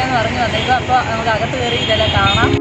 എന്ന് പറഞ്ഞു വന്നേക്കും അപ്പോൾ നമുക്ക് അകത്ത് കയറി ഇതെല്ലാം കാണാം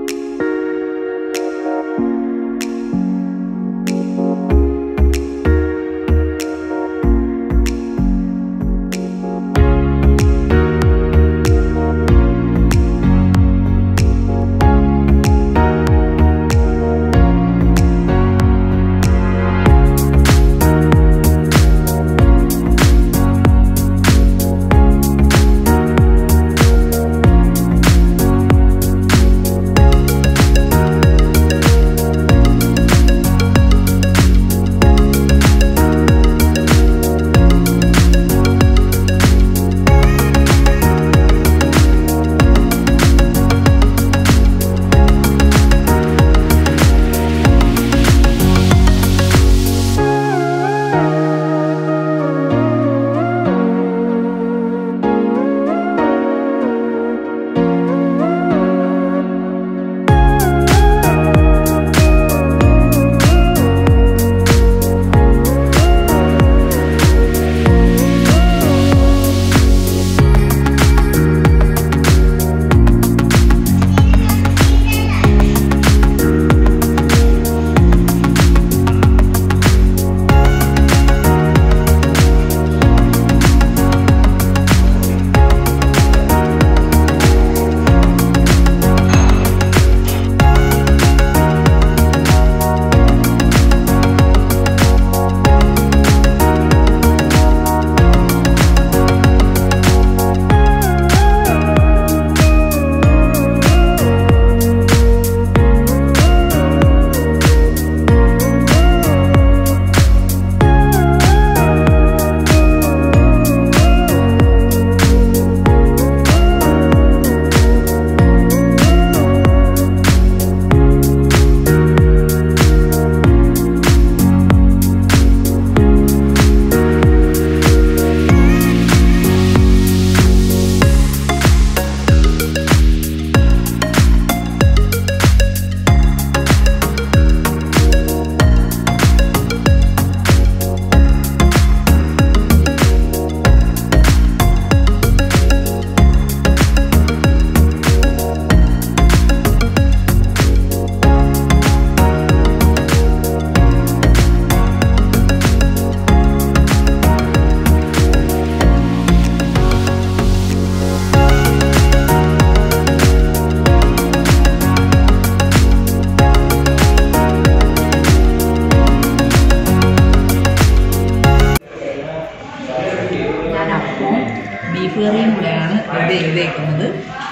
ഞാൻ അപ്പവും ബീഫ് കറിയും കൂടെയാണ് ഇത് ചെയ്തേക്കുന്നത്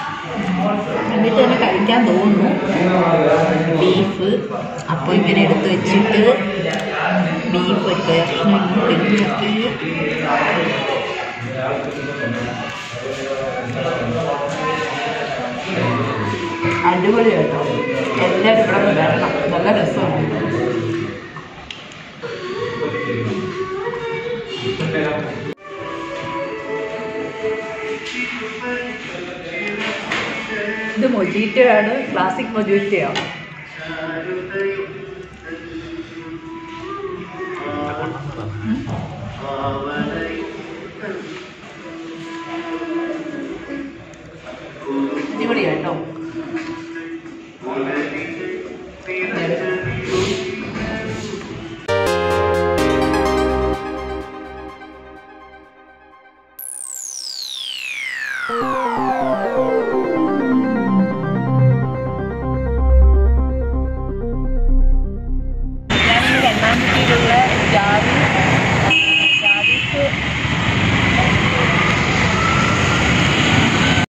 എന്നിട്ട് തന്നെ കഴിക്കാൻ തോന്നുന്നു ബീഫ് അപ്പം ഇങ്ങനെ എടുത്ത് വെച്ചിട്ട് ബീഫ് ഒരു കഷ്ണം ഇങ്ങോട്ട് നോക്കി അടിപൊളി കേട്ടോ എല്ലാവരും ഇവിടെ ഒന്ന് വരണം നല്ല രസമുണ്ട് ഇത് മൊജീറ്റയാണ് ക്ലാസിക് മൊജീറ്റയാണ് അടിപൊളി കേട്ടോ Thank